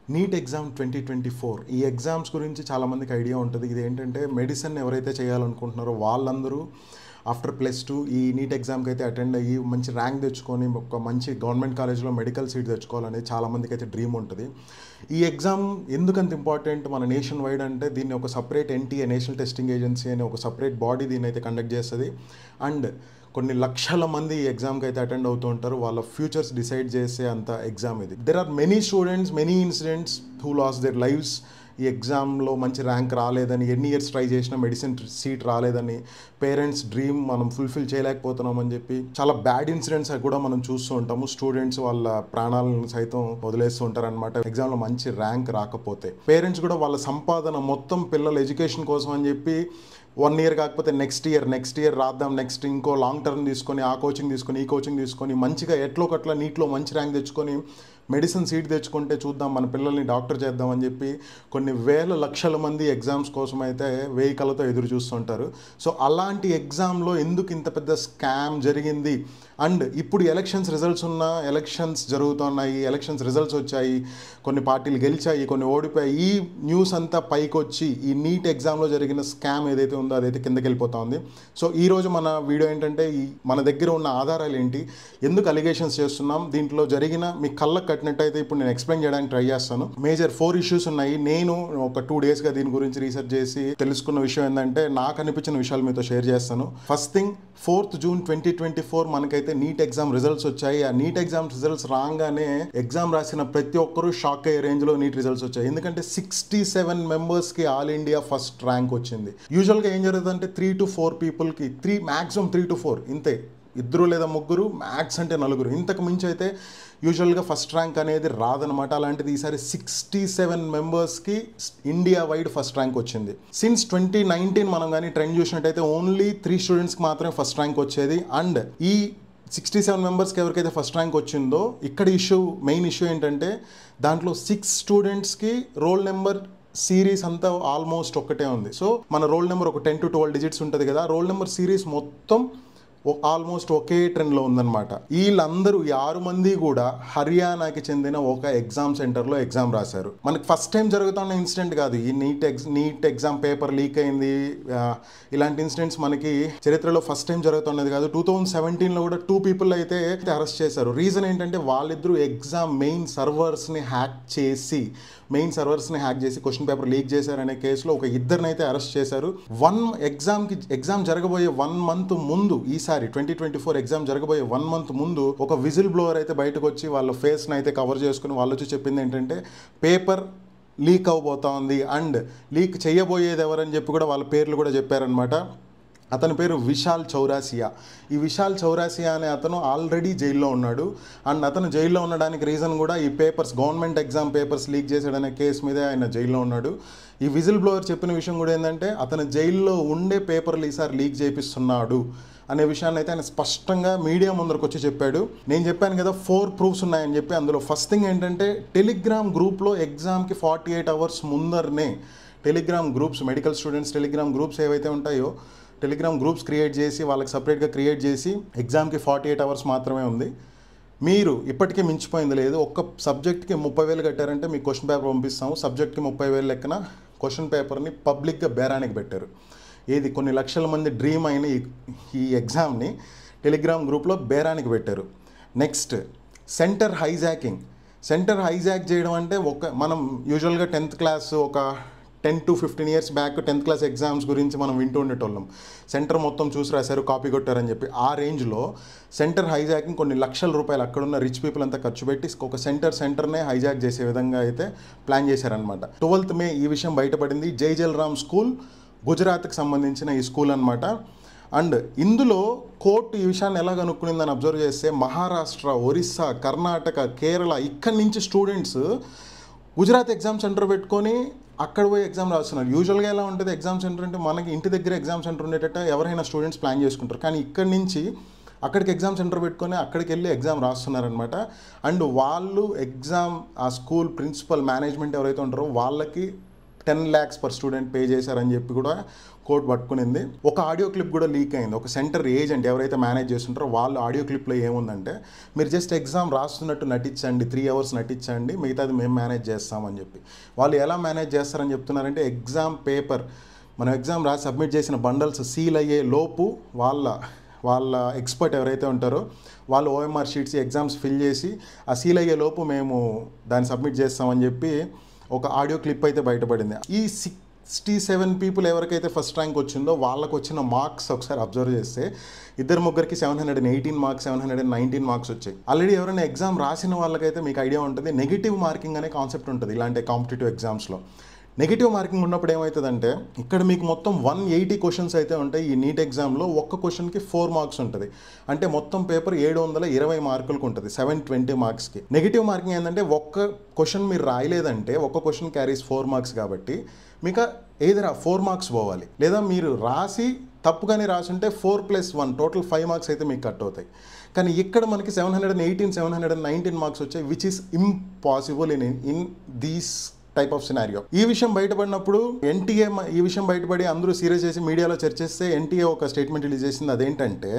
neat exam twenty twenty four ఈ exams గురించి చాలామందికి ఐడియా ఉంటుంది ఇది ఏంటంటే మెడిసిన్ ఎవరైతే చేయాలనుకుంటున్నారో వాళ్ళందరూ ఆఫ్టర్ ప్లస్ టూ ఈ నీట్ ఎగ్జామ్కి అయితే అటెండ్ అయ్యి మంచి ర్యాంక్ తెచ్చుకొని ఒక మంచి గవర్నమెంట్ కాలేజ్లో మెడికల్ సీట్ తెచ్చుకోవాలనేది చాలామందికి అయితే డ్రీమ్ ఉంటుంది ఈ ఎగ్జామ్ ఎందుకంత ఇంపార్టెంట్ మన నేషన్ వైడ్ అంటే దీన్ని ఒక separate NTA national testing agency అనే ఒక సపరేట్ బాడీ దీన్ని అయితే కండక్ట్ చేస్తుంది అండ్ కొన్ని లక్షల మంది ఈ ఎగ్జామ్కి అయితే అటెండ్ అవుతూ ఉంటారు వాళ్ళ ఫ్యూచర్స్ డిసైడ్ చేసే అంత ఎగ్జామ్ ఇది there are many students many incidents who loss their lifes ఈ ఎగ్జామ్లో మంచి ర్యాంక్ రాలేదని ఎన్ని ఇయర్స్ ట్రై చేసినా మెడిసిన్ సీట్ రాలేదని పేరెంట్స్ డ్రీమ్ మనం ఫుల్ఫిల్ చేయలేకపోతున్నామని చెప్పి చాలా బ్యాడ్ ఇన్సిడెంట్స్ కూడా మనం చూస్తూ ఉంటాము స్టూడెంట్స్ వాళ్ళ ప్రాణాలను సైతం వదిలేస్తూ ఉంటారు అనమాట ఎగ్జామ్లో మంచి ర్యాంక్ రాకపోతే పేరెంట్స్ కూడా వాళ్ళ సంపాదన మొత్తం పిల్లల ఎడ్యుకేషన్ కోసం అని చెప్పి వన్ ఇయర్ కాకపోతే నెక్స్ట్ ఇయర్ నెక్స్ట్ ఇయర్ రాద్దాం నెక్స్ట్ ఇంకో లాంగ్ టర్మ్ తీసుకొని ఆ కోచింగ్ తీసుకొని ఈ కోచింగ్ తీసుకొని మంచిగా ఎట్లో కట్లా నీట్లో మంచి ర్యాంక్ తెచ్చుకొని మెడిసిన్ సీట్ తెచ్చుకుంటే చూద్దాం మన పిల్లల్ని డాక్టర్ చేద్దామని చెప్పి కొన్ని వేల లక్షల మంది ఎగ్జామ్స్ కోసం అయితే వేయి కళ్ళతో ఎదురు చూస్తుంటారు సో అలాంటి ఎగ్జామ్లో ఎందుకు ఇంత పెద్ద స్కామ్ జరిగింది అండ్ ఇప్పుడు ఎలక్షన్స్ రిజల్ట్స్ ఉన్న ఎలక్షన్స్ జరుగుతున్నాయి ఎలక్షన్స్ రిజల్ట్స్ వచ్చాయి కొన్ని పార్టీలు గెలిచాయి కొన్ని ఓడిపోయాయి ఈ న్యూస్ అంతా పైకి వచ్చి ఈ నీట్ ఎగ్జామ్లో జరిగిన స్కామ్ ఏదైతే ఉందో అదైతే కిందకి వెళ్ళిపోతా ఉంది సో ఈరోజు మన వీడియో ఏంటంటే ఈ మన దగ్గర ఉన్న ఆధారాలు ఏంటి ఎందుకు అలిగేషన్స్ చేస్తున్నాం దీంట్లో జరిగిన మీ కళ్ళకు కట్టినట్టయితే ఇప్పుడు నేను ఎక్స్ప్లెయిన్ చేయడానికి ట్రై చేస్తాను మేజర్ ఫోర్ ఇష్యూస్ ఉన్నాయి నేను ఒక టూ డేస్గా దీని గురించి రీసెర్చ్ చేసి తెలుసుకున్న విషయం ఏంటంటే నాకు అనిపించిన విషయాలు మీతో షేర్ చేస్తాను first thing fourth June twenty twenty four మనకైతే నీట్ ఎగ్జామ్ రిజల్ట్స్ వచ్చాయి ఆ నీట్ ఎగ్జామ్ రిజల్ట్స్ రాగానే ఎగ్జామ్ రాసిన ప్రతి ఒక్కరూ షాక్ అయ్యే రేంజ్లో నీట్ రిజల్ట్స్ వచ్చాయి ఎందుకంటే సిక్స్టీ సెవెన్ మెంబర్స్కి ఆల్ ఇండియా ఫస్ట్ ర్యాంక్ వచ్చింది యూజువల్గా ఏం జరుగుతుందంటే త్రీ టు ఫోర్ పీపుల్కి three maximum three to four ఇంతే ఇద్దరు లేదా ముగ్గురు మ్యాక్స్ అంటే నలుగురు ఇంతకు మించి అయితే యూజువల్గా ఫస్ట్ ర్యాంక్ అనేది రాదనమాట అలాంటిది ఈసారి సిక్స్టీ సెవెన్ మెంబర్స్కి ఇండియా వైడ్ ఫస్ట్ ర్యాంక్ వచ్చింది సిన్స్ ట్వంటీ నైన్టీన్ మనం కానీ ట్రెండ్ చూసినట్టయితే ఓన్లీ త్రీ స్టూడెంట్స్కి మాత్రమే ఫస్ట్ ర్యాంక్ వచ్చేది అండ్ ఈ సిక్స్టీ సెవెన్ మెంబర్స్కి ఎవరికైతే ఫస్ట్ ర్యాంక్ వచ్చిందో ఇక్కడ ఇష్యూ మెయిన్ ఇష్యూ ఏంటంటే దాంట్లో సిక్స్ స్టూడెంట్స్కి రోల్ నెంబర్ సిరీస్ అంతా ఆల్మోస్ట్ ఒక్కటే ఉంది సో మన రోల్ నెంబర్ ఒక టెన్ టు ట్వెల్వ్ డిజిట్స్ ఉంటుంది కదా రోల్ నెంబర్ సిరీస్ మొత్తం ఆల్మోస్ట్ ఒకే ట్రెండ్లో ఉందన్నమాట వీళ్ళందరూ ఈ ఆరు మంది కూడా హర్యానాకి చెందిన ఒక ఎగ్జామ్ సెంటర్లో ఎగ్జామ్ రాశారు మనకి ఫస్ట్ టైం జరుగుతున్న ఇన్సిడెంట్ కాదు ఈ నీట్ ఎగ్జ్ నీట్ ఎగ్జామ్ పేపర్ లీక్ అయింది ఆ, ఇలాంటి ఇన్సిడెంట్స్ మనకి చరిత్రలో ఫస్ట్ టైం జరుగుతున్నది కాదు టూ థౌజండ్ సెవెంటీన్లో కూడా టూ పీపుల్ అయితే అరెస్ట్ చేశారు రీజన్ ఏంటంటే వాళ్ళిద్దరూ ఎగ్జామ్ మెయిన్ సర్వర్స్ని హ్యాక్ చేసి మెయిన్ సర్వర్స్ని హ్యాక్ చేసి క్వశ్చన్ పేపర్ లీక్ చేశారనే కేసులో ఒక ఇద్దరిని అయితే అరెస్ట్ చేశారు వన్ ఎగ్జామ్కి ఎగ్జామ్ జరగబోయే వన్ మంత్ ముందు ఈసారి ట్వంటీ ట్వంటీ ఫోర్ ఎగ్జామ్ జరగబోయే వన్ మంత్ ముందు ఒక విజిల్ బ్లోవర్ అయితే బయటకు వచ్చి వాళ్ళ ఫేస్ని అయితే కవర్ చేసుకుని వాళ్ళు వచ్చి చెప్పింది ఏంటంటే పేపర్ లీక్ అవబోతా ఉంది అండ్ లీక్ చేయబోయేది ఎవరని చెప్పి కూడా వాళ్ళ పేర్లు కూడా చెప్పారనమాట అతని పేరు విశాల్ చౌరాసియా ఈ విశాల్ చౌరాసియా అనే అతను ఆల్రెడీ జైల్లో ఉన్నాడు అండ్ అతను జైల్లో ఉండడానికి రీజన్ కూడా ఈ papers government exam papers leak చేశాడనే కేసు మీదే ఆయన జైల్లో ఉన్నాడు ఈ విజిల్ బ్లోవర్ చెప్పిన విషయం కూడా ఏంటంటే అతను జైల్లో ఉండే పేపర్లు ఈసారి లీక్ చేపిస్తున్నాడు అనే విషయాన్ని అయితే ఆయన స్పష్టంగా మీడియా ముందరకు వచ్చి చెప్పాడు నేను చెప్పాను కదా ఫోర్ ప్రూఫ్స్ ఉన్నాయని చెప్పి అందులో ఫస్ట్ థింగ్ ఏంటంటే టెలిగ్రామ్ గ్రూప్లో ఎగ్జామ్కి ఫార్టీ ఎయిట్ అవర్స్ ముందరనే Telegram groups medical students Telegram groups ఏవైతే ఉంటాయో టెలిగ్రామ్ గ్రూప్స్ క్రియేట్ చేసి వాళ్ళకి సపరేట్గా క్రియేట్ చేసి ఎగ్జామ్కి ఫార్టీ ఎయిట్ అవర్స్ మాత్రమే ఉంది మీరు ఇప్పటికే మించిపోయింది లేదు ఒక్క సబ్జెక్ట్కి ముప్పై వేలు కట్టారంటే మీకు క్వశ్చన్ పేపర్ పంపిస్తాము సబ్జెక్ట్కి ముప్పై వేలు లెక్కన క్వశ్చన్ పేపర్ని పబ్లిక్గా బేరానికి పెట్టారు ఏది కొన్ని లక్షల మంది డ్రీమ్ అయిన ఈ ఈ ఎగ్జామ్ని టెలిగ్రామ్ గ్రూప్లో బేరానికి పెట్టారు next centre hijacking centre hijack చేయడం అంటే ఒక మనం యూజువల్గా టెన్త్ క్లాస్ ఒక ten to fifteen years back tenth class exams గురించి మనం వింటూ ఉండేటోళ్ళం సెంటర్ మొత్తం చూసి రాశారు కాపీ కొట్టారని చెప్పి ఆ రేంజ్లో సెంటర్ హైజాకింగ్ కొన్ని లక్షల రూపాయలు అక్కడున్న రిచ్ పీపుల్ అంతా ఖర్చు పెట్టి ఒక సెంటర్ సెంటర్నే హైజాక్ చేసే విధంగా అయితే ప్లాన్ చేశారనమాట ట్వెల్త్ మే ఈ విషయం బయటపడింది జైజల్ రామ్ స్కూల్ గుజరాత్కి సంబంధించిన ఈ స్కూల్ అనమాట అండ్ ఇందులో కోర్టు ఈ విషయాన్ని ఎలా కనుక్కునిందని అబ్జర్వ్ చేస్తే మహారాష్ట్ర ఒరిస్సా కర్ణాటక కేరళ ఇక్కడి నుంచి స్టూడెంట్స్ గుజరాత్ ఎగ్జామ్ సెంటర్ పెట్టుకొని అక్కడ పోయి ఎగ్జామ్ రాస్తున్నారు యూజువల్గా ఎలా ఉంటుంది ఎగ్జామ్ సెంటర్ అంటే మనకి ఇంటి దగ్గర ఎగ్జామ్ సెంటర్ ఉండేటట్టు ఎవరైనా స్టూడెంట్స్ ప్లాన్ చేసుకుంటారు కానీ ఇక్కడి నుంచి అక్కడికి ఎగ్జామ్ సెంటర్ పెట్టుకొని అక్కడికి వెళ్ళి ఎగ్జామ్ రాస్తున్నారనమాట అండ్ వాళ్ళు ఎగ్జామ్ ఆ స్కూల్ ప్రిన్సిపల్ మేనేజ్మెంట్ ఎవరైతే ఉంటారో వాళ్ళకి ten lakhs per student pay చేశారని చెప్పి కూడా కోర్టు పట్టుకునింది ఒక ఆడియో క్లిప్ కూడా లీక్ అయింది ఒక సెంటర్ ఏజెంట్ ఎవరైతే మేనేజ్ చేస్తుంటారో వాళ్ళు ఆడియో క్లిప్లో ఏముందంటే మీరు జస్ట్ ఎగ్జామ్ రాస్తున్నట్టు నటించండి త్రీ అవర్స్ నటించండి మిగతాది మేము మేనేజ్ చేస్తామని చెప్పి వాళ్ళు ఎలా మేనేజ్ చేస్తారని చెప్తున్నారంటే ఎగ్జామ్ పేపర్ మనం ఎగ్జామ్ రాసి సబ్మిట్ చేసిన బండల్స్ సీల్ అయ్యే లోపు వాళ్ళ వాళ్ళ ఎక్స్పర్ట్ ఎవరైతే ఉంటారో వాళ్ళు ఓఎంఆర్ షీట్స్ ఎగ్జామ్స్ ఫిల్ చేసి ఆ సీల్ అయ్యే లోపు మేము దాన్ని సబ్మిట్ చేస్తామని చెప్పి ఒక ఆడియో క్లిప్ అయితే బయటపడింది ఈ సిక్స్టీ సెవెన్ పీపుల్ ఎవరికైతే ఫస్ట్ ర్యాంక్ వచ్చిందో వాళ్ళకు వచ్చిన మార్క్స్ ఒకసారి అబ్జర్వ్ చేస్తే ఇద్దరు ముగ్గురికి seven hundred and eighteen marks seven hundred and nineteen marks వచ్చాయి ఆల్రెడీ ఎవరైనా ఎగ్జామ్ రాసిన వాళ్ళకైతే మీకు ఐడియా ఉంటుంది నెగిటివ్ మార్కింగ్ అనే కాన్సెప్ట్ ఉంటుంది ఇలాంటి కాంపిటేటివ్ ఎగ్జామ్స్లో నెగిటివ్ మార్కింగ్ ఉన్నప్పుడు ఏమవుతుందంటే ఇక్కడ మీకు మొత్తం వన్ ఎయిటీ క్వశ్చన్స్ అయితే ఉంటాయి ఈ నీట్ ఎగ్జామ్లో ఒక్క క్వశ్చన్కి ఫోర్ మార్క్స్ ఉంటుంది అంటే మొత్తం పేపర్ ఏడు వందల ఇరవై మార్కులకు ఉంటుంది సెవెన్ ట్వంటీ మార్క్స్కి నెగిటివ్ మార్కింగ్ ఏంటంటే ఒక్క క్వశ్చన్ మీరు రాయలేదంటే ఒక్క క్వశ్చన్ క్యారీస్ ఫోర్ మార్క్స్ కాబట్టి మీకు ఏదైనా ఫోర్ మార్క్స్ పోవాలి లేదా మీరు రాసి తప్పుగానే రాసుంటే four plus one total five marks అయితే మీకు కట్ అవుతాయి కానీ ఇక్కడ మనకి seven hundred and eighteen seven hundred and nineteen marks వచ్చాయి which is impossible in in these type of scenario ఈ విషయం బయటపడినప్పుడు ఎన్టీఏ ఈ విషయం బయటపడి అందరూ సీరియస్ చేసి మీడియాలో చర్చిస్తే ఎన్టీఏ ఒక స్టేట్మెంట్ రిలీజ్ చేసింది అదేంటంటే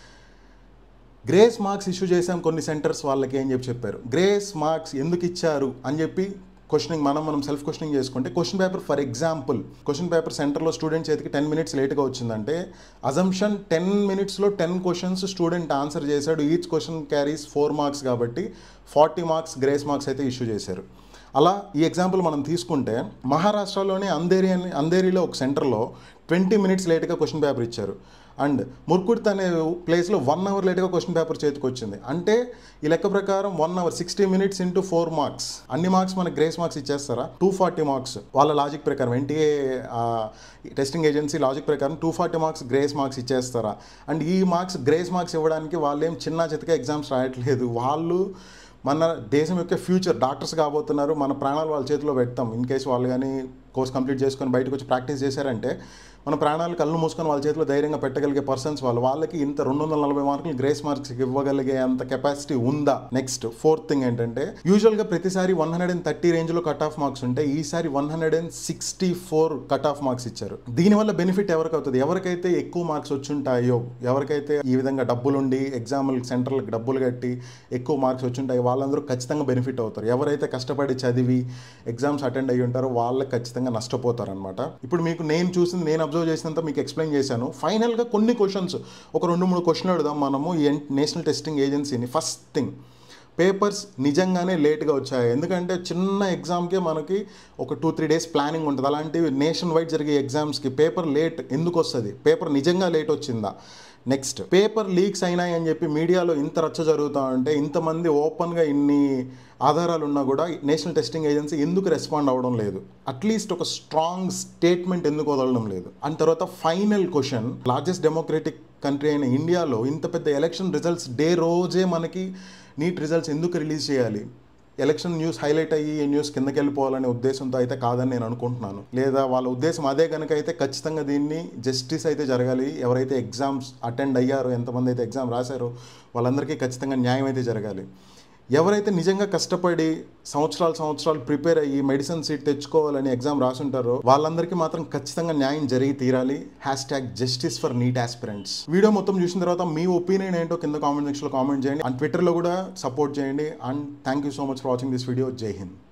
గ్రేస్ మార్క్స్ ఇష్యూ చేసాం కొన్ని సెంటర్స్ వాళ్ళకి అని చెప్పి చెప్పారు గ్రేస్ మార్క్స్ ఎందుకు ఇచ్చారు అని చెప్పి క్వశ్చనింగ్ మనం మనం సెల్ఫ్ క్వశ్చనింగ్ చేసుకుంటే question paper for example question paper సెంటర్లో స్టూడెంట్ చేతికి టెన్ మినిట్స్ లేట్గా వచ్చిందంటే అజంప్షన్ టెన్ మినిట్స్లో టెన్ క్వశ్చన్స్ స్టూడెంట్ ఆన్సర్ చేశాడు each question carries four marks కాబట్టి ఫార్టీ మార్క్స్ గ్రేస్ మార్క్స్ అయితే ఇష్యూ చేశారు అలా ఈ ఎగ్జాంపుల్ మనం తీసుకుంటే మహారాష్ట్రలోని అంధేరి అని అంధేరిలో ఒక సెంటర్లో ట్వంటీ మినిట్స్ లేట్గా క్వశ్చన్ పేపర్ ఇచ్చారు అండ్ ముర్కుర్త్ అనే ప్లేస్లో వన్ అవర్ లేట్గా క్వశ్చన్ పేపర్ చేతికి వచ్చింది అంటే ఈ లెక్క ప్రకారం one hour sixty minutes into four marks అన్ని మార్క్స్ మనకి గ్రేస్ మార్క్స్ ఇచ్చేస్తారా టూ ఫార్టీ మార్క్స్ వాళ్ళ లాజిక్ ప్రకారం ఎన్టీఏ టెస్టింగ్ ఏజెన్సీ లాజిక్ ప్రకారం two forty marks grace marks ఇచ్చేస్తారా అండ్ ఈ మార్క్స్ గ్రేస్ మార్క్స్ ఇవ్వడానికి వాళ్ళు ఏం చిన్న చితక ఎగ్జామ్స్ రాయట్లేదు వాళ్ళు మన దేశం యొక్క ఫ్యూచర్ డాక్టర్స్ కాబోతున్నారు మన ప్రాణాలు వాళ్ళ చేతిలో పెడతాం ఇన్ కేసు వాళ్ళు కానీ కోర్స్ కంప్లీట్ చేసుకొని బయటకు వచ్చి ప్రాక్టీస్ చేశారంటే మన ప్రాణాలు కళ్ళు మూసుకొని వాళ్ళ చేతిలో ధైర్యంగా పెట్టగలిగే పర్సన్స్ వాళ్ళు వాళ్ళకి ఇంత రెండు వందల నలభై మార్కులు గ్రేస్ మార్క్స్ ఇవ్వగలిగే అంత కెపాసిటీ ఉందా నెక్స్ట్ ఫోర్త్ థింగ్ ఏంటంటే యూజువల్గా ప్రతిసారి వన్ హండ్రెడ్ అండ్ థర్టీ రేంజ్లో కట్ ఆఫ్ మార్క్స్ ఉంటే ఈసారి one hundred and sixty four cut off marks ఇచ్చారు దీనివల్ల బెనిఫిట్ ఎవరికి అవుతుంది ఎవరికైతే ఎక్కువ మార్క్స్ వచ్చుంటాయో ఎవరికైతే ఈ విధంగా డబ్బులుండి ఎగ్జామ్ సెంటర్లకు డబ్బులు కట్టి ఎక్కువ మార్క్స్ వచ్చుంటాయో వాళ్ళందరూ ఖచ్చితంగా బెనిఫిట్ అవుతారు ఎవరైతే కష్టపడి చదివి ఎగ్జామ్స్ అటెండ్ అయ్యి ఉంటారో వాళ్ళకి ఖచ్చితంగా నష్టపోతారు అనమాట ఇప్పుడు మీకు నేను చూసింది నేను అబ్జర్వ్ చేసినంత మీకు ఎక్స్ప్లెయిన్ చేశాను ఫైనల్గా కొన్ని క్వశ్చన్స్ ఒక రెండు మూడు క్వశ్చన్లు అడుగుదాం మనము ఈ నేషనల్ టెస్టింగ్ ఏజెన్సీని ఫస్ట్ థింగ్ పేపర్స్ నిజంగానే లేట్గా వచ్చాయి ఎందుకంటే చిన్న ఎగ్జామ్కే మనకి ఒక టూ త్రీ డేస్ ప్లానింగ్ ఉంటుంది అలాంటివి నేషన్ వైడ్ జరిగే ఎగ్జామ్స్కి పేపర్ లేట్ ఎందుకు వస్తుంది పేపర్ నిజంగా లేట్ వచ్చిందా నెక్స్ట్ పేపర్ లీక్స్ అయినాయి అని చెప్పి మీడియాలో ఇంత రచ్చ జరుగుతూ ఉంటే ఇంతమంది ఓపెన్గా ఇన్ని ఆధారాలు ఉన్నా కూడా నేషనల్ టెస్టింగ్ ఏజెన్సీ ఎందుకు రెస్పాండ్ అవ్వడం లేదు అట్లీస్ట్ ఒక స్ట్రాంగ్ స్టేట్మెంట్ ఎందుకు వదలడం లేదు అండ్ తర్వాత final question largest democratic country అయిన ఇండియాలో ఇంత పెద్ద ఎలక్షన్ రిజల్ట్స్ డే రోజే మనకి నీట్ రిజల్ట్స్ ఎందుకు రిలీజ్ చేయాలి ఎలక్షన్ న్యూస్ హైలైట్ అయ్యి ఈ న్యూస్ కిందకి వెళ్ళిపోవాలనే ఉద్దేశంతో అయితే కాదని నేను అనుకుంటున్నాను లేదా వాళ్ళ ఉద్దేశం అదే కనుక అయితే ఖచ్చితంగా దీన్ని జస్టిస్ అయితే జరగాలి ఎవరైతే ఎగ్జామ్స్ అటెండ్ అయ్యారో ఎంతమంది అయితే ఎగ్జామ్ రాశారో వాళ్ళందరికీ ఖచ్చితంగా న్యాయం అయితే జరగాలి ఎవరైతే నిజంగా కష్టపడి సంవత్సరాలు సంవత్సరాలు ప్రిపేర్ అయ్యి మెడిసిన్ సీట్ తెచ్చుకోవాలని ఎగ్జామ్ రాసుంటారో వాళ్ళందరికీ మాత్రం ఖచ్చితంగా న్యాయం జరిగి తీరాలి hash tag justice for NEET aspirants video మొత్తం చూసిన తర్వాత మీ ఒపీనియన్ ఏంటో కింద కామెంట్ సెక్షన్లో కామెంట్ చేయండి అండ్ ట్విట్టర్లో కూడా సపోర్ట్ చేయండి and thank you so much for watching this video జై హింద్